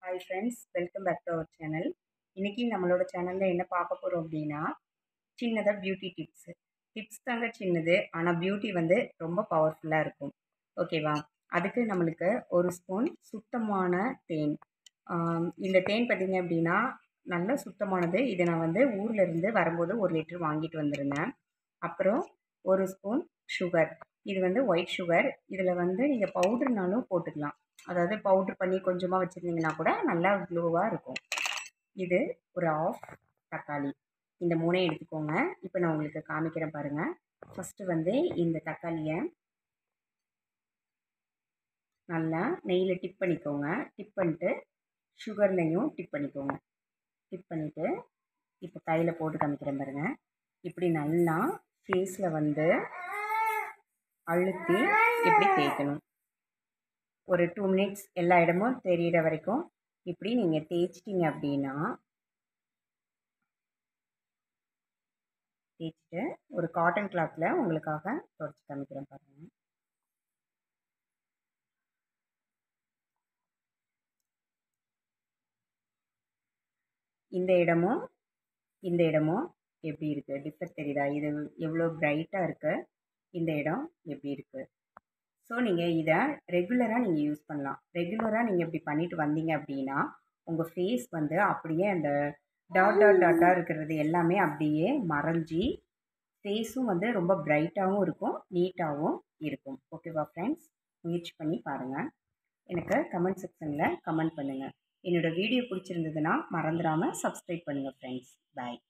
hi friends welcome back to our channel இன்றைக்கி நம்மளோட சேனலில் என்ன பார்க்க போகிறோம் அப்படின்னா சின்னதாக பியூட்டி டிப்ஸு டிப்ஸ் தாங்க சின்னது ஆனால் பியூட்டி வந்து ரொம்ப பவர்ஃபுல்லாக இருக்கும் ஓகேவா அதுக்கு நம்மளுக்கு ஒரு ஸ்பூன் சுத்தமான தேன் ஆம், இந்த தேன் பார்த்திங்க அப்படின்னா நல்ல சுத்தமானது இதை நான் வந்து ஊர்ல இருந்து வரும்போது ஒரு லிட்டர் வாங்கிட்டு வந்திருந்தேன் அப்புறம் ஒரு ஸ்பூன் சுகர் இது வந்து ஒயிட் சுகர் இதில் வந்து நீங்கள் பவுடர்னாலும் போட்டுக்கலாம் அதாவது பவுட்ரு பண்ணி கொஞ்சமாக வச்சுருந்தீங்கன்னா கூட நல்லா க்ளோவாக இருக்கும் இது ஒரு ஆஃப் தக்காளி இந்த மூணையும் எடுத்துக்கோங்க இப்போ நான் உங்களுக்கு காமிக்கிறேன் பாருங்கள் ஃபஸ்ட்டு வந்து இந்த தக்காளியை நல்லா நெய்யில் டிப் பண்ணிக்கோங்க டிப் பண்ணிட்டு சுகர்லையும் டிப் பண்ணிக்கோங்க டிப் பண்ணிவிட்டு இப்போ கையில் போட்டு காமிக்கிறேன் பாருங்கள் இப்படி நல்லா ஃபேஸில் வந்து அழுத்தி இப்படி தேய்க்கணும் ஒரு டூ மினிட்ஸ் எல்லா இடமும் தெரியிற வரைக்கும் இப்படி நீங்கள் தேய்ச்சிட்டிங்க அப்படின்னா தேய்ச்சிட்டு ஒரு காட்டன் கிளாத்தில் உங்களுக்காக தொடச்சி காமிக்கிறேன் பாருங்கள் இந்த இடமும் இந்த இடமும் எப்படி இருக்குது டிஃபர் தெரியுதா இது எவ்வளோ பிரைட்டாக இருக்குது இந்த இடம் எப்படி இருக்குது ஸோ நீங்கள் இதை ரெகுலராக நீங்கள் யூஸ் பண்ணலாம் ரெகுலராக நீங்கள் இப்படி பண்ணிட்டு வந்தீங்க அப்படின்னா உங்கள் ஃபேஸ் வந்து அப்படியே அந்த டாட் டாட் டாட்டாக இருக்கிறது எல்லாமே அப்படியே மறைஞ்சி ஃபேஸும் வந்து ரொம்ப பிரைட்டாகவும் இருக்கும் நீட்டாகவும் இருக்கும் ஓகேவா ஃப்ரெண்ட்ஸ் முயற்சி பண்ணி பாருங்கள் எனக்கு கமெண்ட் செக்ஷனில் கமெண்ட் பண்ணுங்கள் என்னோடய வீடியோ பிடிச்சிருந்ததுன்னா மறந்துடாமல் சப்ஸ்கிரைப் பண்ணுங்கள் ஃப்ரெண்ட்ஸ் பாய்